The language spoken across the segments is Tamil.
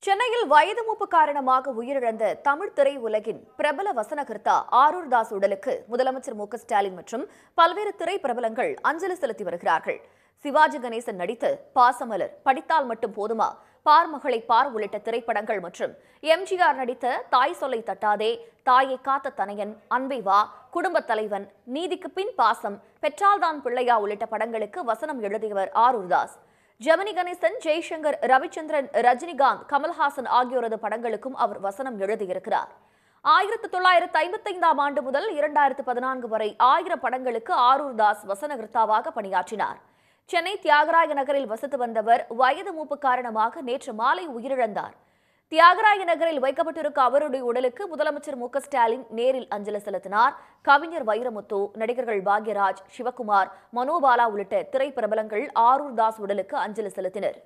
சென்னையில் வயது மூப்பு காரணமாக உயிரிழந்த தமிழ் திரையுலகின் பிரபல வசனகர்த்தா ஆரூர் தாஸ் உடலுக்கு முதலமைச்சர் மு க ஸ்டாலின் மற்றும் பல்வேறு திரை பிரபலங்கள் அஞ்சலி செலுத்தி வருகிறார்கள் சிவாஜி கணேசன் நடித்து பாசமலர் படித்தால் மட்டும் போதுமா பார்மகளை பார் உள்ளிட்ட திரைப்படங்கள் மற்றும் எம்ஜிஆர் நடித்த தாய் சொல்லை தட்டாதே தாயை காத்த தனையன் அன்பை வா குடும்பத் தலைவன் நீதிக்கு பின் பாசம் பெற்றால்தான் பிள்ளையா உள்ளிட்ட படங்களுக்கு வசனம் எழுதியவர் ஆரூர் தாஸ் ஜெமினி கணேசன் ஜெய்சங்கர் ரவிச்சந்திரன் ரஜினிகாந்த் கமல்ஹாசன் ஆகியோரது படங்களுக்கும் அவர் வசனம் எழுதியிருக்கிறார் ஆயிரத்து தொள்ளாயிரத்து ஐம்பத்தைந்தாம் ஆண்டு முதல் இரண்டாயிரத்து பதினான்கு வரை ஆயிரம் படங்களுக்கு ஆரூர் தாஸ் வசனகர்த்தாவாக பணியாற்றினார் சென்னை தியாகராய நகரில் வசித்து வந்தவர் வயது மூப்பு காரணமாக நேற்று மாலை உயிரிழந்தார் தியாகராய நகரில் வைக்கப்பட்டிருக்க அவருடைய உடலுக்கு முதலமைச்சர் மு க ஸ்டாலின் நேரில் அஞ்சலி செலுத்தினார் கவிஞர் வைரமுத்து நடிகர்கள் பாக்யராஜ் சிவகுமார் மனோபாலா உள்ளிட்ட திரைப்பிரபலங்கள் ஆரூர் தாஸ் உடலுக்கு அஞ்சலி செலுத்தினர்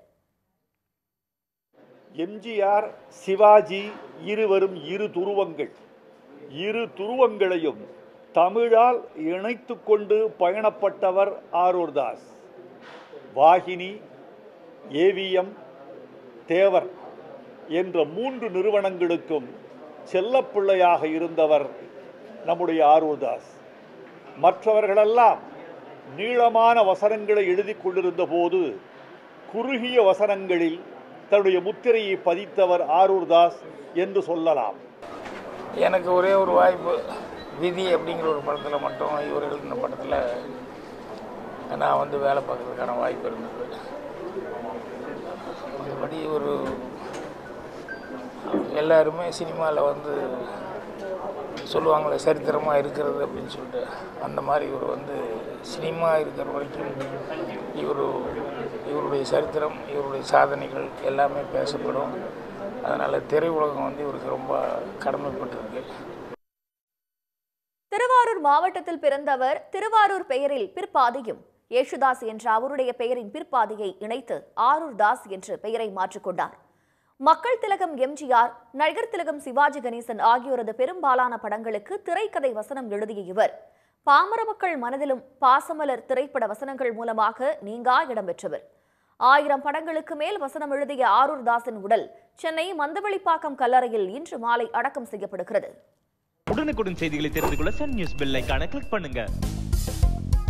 எம்ஜிஆர் சிவாஜி இருவரும் இரு துருவங்கள் இரு துருவங்களையும் தமிழால் இணைத்து கொண்டு பயணப்பட்டவர் ஆரூர்தாஸ் வாகினி ஏவிஎம் தேவர் என்ற மூன்று நிறுவனங்களுக்கும் செல்லப்பிள்ளையாக இருந்தவர் நம்முடைய ஆரூர்தாஸ் மற்றவர்களெல்லாம் நீளமான வசனங்களை எழுதி கொண்டிருந்த போது குறுகிய வசனங்களில் தன்னுடைய முத்திரையை பதித்தவர் ஆரூர்தாஸ் என்று சொல்லலாம் எனக்கு ஒரே ஒரு வாய்ப்பு விதி அப்படிங்கிற ஒரு படத்தில் மட்டும் இவர் எழுதின படத்தில் நான் வந்து வேலை பார்க்கறதுக்கான வாய்ப்பு இருந்தது மற்றபடி ஒரு எல்லாருமே சினிமாவில் வந்து சொல்லுவாங்களே சரித்திரமாக இருக்கிறது அப்படின்னு சொல்லிட்டு அந்த மாதிரி இவர் வந்து சினிமா இருக்கிற வரைக்கும் இவர் இவருடைய சரித்திரம் இவருடைய சாதனைகள் எல்லாமே பேசப்படும் அதனால் திரையுலகம் வந்து இவருக்கு ரொம்ப கடமைப்பட்டிருக்கு திருவாரூர் மாவட்டத்தில் பிறந்தவர் திருவாரூர் பெயரில் பிற்பாதியும் யேசுதாஸ் என்ற அவருடைய பெயரின் பிற்பாதியை இணைத்து ஆரூர் தாஸ் என்று பெயரை மாற்றிக்கொண்டார் மக்கள் திலகம் எம்ஜிஆர் நடிகர் திலகம் சிவாஜி கணேசன் ஆகியோரது பெரும்பாலான படங்களுக்கு திரைக்கதை வசனம் எழுதிய இவர் பாமர மக்கள் மனதிலும் பாசமலர் திரைப்பட வசனங்கள் மூலமாக நீங்கா இடம்பெற்றவர் ஆயிரம் படங்களுக்கு மேல் வசனம் எழுதிய ஆரூர் தாஸின் உடல் சென்னை மந்தவெளிப்பாக்கம் கல்லறையில் இன்று மாலை அடக்கம் செய்யப்படுகிறது உடனுக்குடன் செய்திகளை தெரிந்து கொள்ள சன் நியூஸ் பெல் ஐகானை கிளிக் பண்ணுங்க